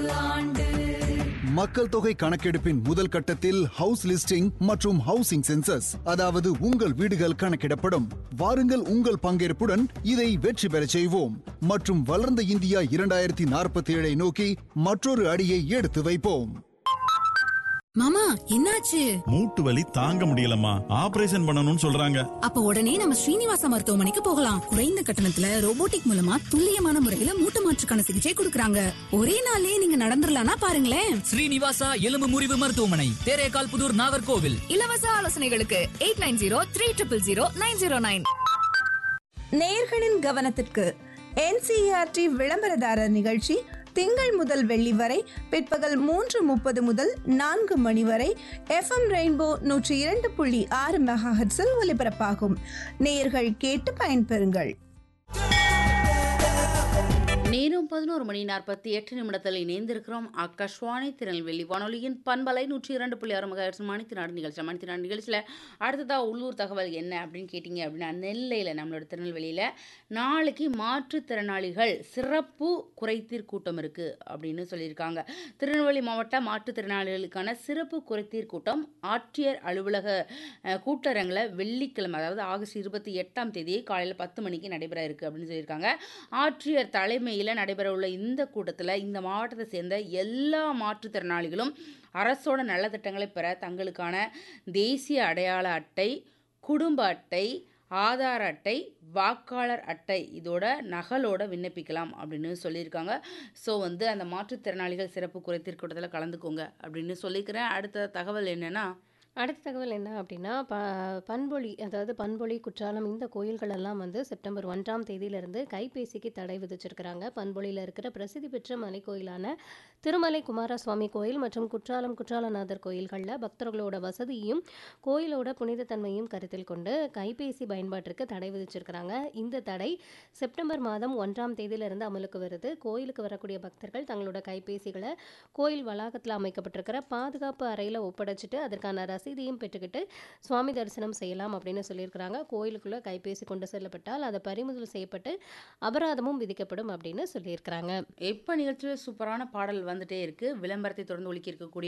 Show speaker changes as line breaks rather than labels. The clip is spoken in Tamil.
ஆண்டு
மக்கள் தொகை கணக்கெடுப்பின் முதல் கட்டத்தில் ஹவுஸ் லிஸ்டிங் மற்றும் ஹவுசிங் சென்சஸ் அதாவது உங்கள் வீடுகள் கணக்கிடப்படும் வாருங்கள் உங்கள் பங்கேற்புடன் இதை வெற்றி பெறச் செய்வோம் மற்றும் வளர்ந்த இந்தியா இரண்டாயிரத்தி நாற்பத்தி ஏழை நோக்கி மற்றொரு அடியை எடுத்து வைப்போம்
மாமா என்னாச்சு
மூட்டு வலி தாங்க முடியலம்மா ஆபரேஷன் பண்ணணும்னு சொல்றாங்க
அப்ப உடனே நம்ம ஸ்ரீனிவாச மருத்துவமனைக்கு போகலாம் குறைந்த கட்டணத்துல ரோபோட்டிக் மூலமா துல்லியமான முறையில மூட்டு மாற்றுக்கான சிகிச்சை கொடுக்கறாங்க ஒரே நாள்லயே நீங்க நடந்துடலாம்னா பாருங்களேன்
ஸ்ரீனிவாசா எலும்பு முறிவு மருத்துவமனை தேரேகால் புதூர் நாகர்கோவில்
இலவச ஆலோசனைகளுக்கு eight nine zero three triple zero nine zero nine
நேர்களின் கவனத்திற்கு என்சிஆர்டி விளம்பரதாரர் நிகழ்ச்சி திங்கள் முதல் வெள்ளி வரை பிற்பகல் மூன்று முப்பது முதல் நான்கு மணி வரை எஃப்எம் ரெயின்போ நூற்றி இரண்டு புள்ளி ஆறு மெகாஹெட்ஸில் ஒலிபரப்பாகும் நேயர்கள் கேட்டு பயன்பெறுங்கள்
நேரம் பதினோரு மணி நாற்பத்தி எட்டு நிமிடத்தில் இணைந்திருக்கிறோம் ஆகாஷ்வாணி திருநெல்வேலி வானொலியின் பண்பலை நூற்றி இரண்டு புள்ளி ஆறு மகா மணித்தினாடு நிகழ்ச்சி மணித்தினாடு நிகழ்ச்சியில் அடுத்ததாக உள்ளூர் தகவல் என்ன அப்படின்னு கேட்டிங்க அப்படின்னா நெல்லையில் நம்மளோட திருநெல்வேலியில் நாளைக்கு மாற்றுத்திறனாளிகள் சிறப்பு குறைதீர் கூட்டம் இருக்குது அப்படின்னு சொல்லியிருக்காங்க திருநெல்வேலி மாவட்ட மாற்றுத்திறனாளிகளுக்கான சிறப்பு குறைதீர் கூட்டம் ஆட்சியர் அலுவலக அஹ், கூட்டரங்கில் வெள்ளிக்கிழமை அதாவது ஆகஸ்ட் இருபத்தி எட்டாம் தேதி காலையில் பத்து மணிக்கு நடைபெற இருக்குது அப்படின்னு சொல்லியிருக்காங்க ஆட்சியர் தலைமையில் நடைபெற உள்ள இந்த கூட்டத்தில் இந்த மாவட்டத்தை சேர்ந்த எல்லா மாற்றுத்திறனாளிகளும் அரசோட நல்ல திட்டங்களை பெற தங்களுக்கான தேசிய அடையாள அட்டை குடும்ப அட்டை ஆதார் அட்டை வாக்காளர் அட்டை இதோட நகலோட விண்ணப்பிக்கலாம் அப்படின்னு சொல்லியிருக்காங்க ஸோ வந்து அந்த மாற்றுத்திறனாளிகள் சிறப்பு குறைத்தீர் கூட்டத்தில் கலந்துக்கோங்க அப்படின்னு சொல்லிக்கிறேன் அடுத்த தகவல் என்னென்னா
அடுத்த தகவல் என்ன அப்படின்னா ப பண்பொழி அதாவது பண்பொழி குற்றாலம் இந்த கோயில்கள் எல்லாம் வந்து செப்டம்பர் ஒன்றாம் தேதியிலிருந்து கைபேசிக்கு தடை விதிச்சிருக்கிறாங்க பண்பொழியில் இருக்கிற பிரசித்தி பெற்ற மலைக்கோயிலான திருமலை குமாரசுவாமி கோயில் மற்றும் குற்றாலம் குற்றாலநாதர் கோயில்களில் பக்தர்களோட வசதியும் கோயிலோட புனிதத்தன்மையும் கருத்தில் கொண்டு கைபேசி பயன்பாட்டிற்கு தடை விதிச்சிருக்கிறாங்க இந்த தடை செப்டம்பர் மாதம் ஒன்றாம் தேதியிலிருந்து அமலுக்கு வருது கோயிலுக்கு வரக்கூடிய பக்தர்கள் தங்களோட கைபேசிகளை கோயில் வளாகத்தில் அமைக்கப்பட்டிருக்கிற பாதுகாப்பு அறையில் ஒப்படைச்சிட்டு அதற்கான ரசீதையும் பெற்றுக்கிட்டு சுவாமி தரிசனம் செய்யலாம் அப்படின்னு சொல்லியிருக்கிறாங்க கோயிலுக்குள்ளே கைபேசி கொண்டு செல்லப்பட்டால் அதை பறிமுதல் செய்யப்பட்டு அபராதமும் விதிக்கப்படும் அப்படின்னு சொல்லியிருக்கிறாங்க
எப்போ நிகழ்ச்சியில் சூப்பரான பாடல் வந்துட்டே இருக்குது விளம்பரத்தை தொடர்ந்து ஒலிக்க இருக்கக்கூடிய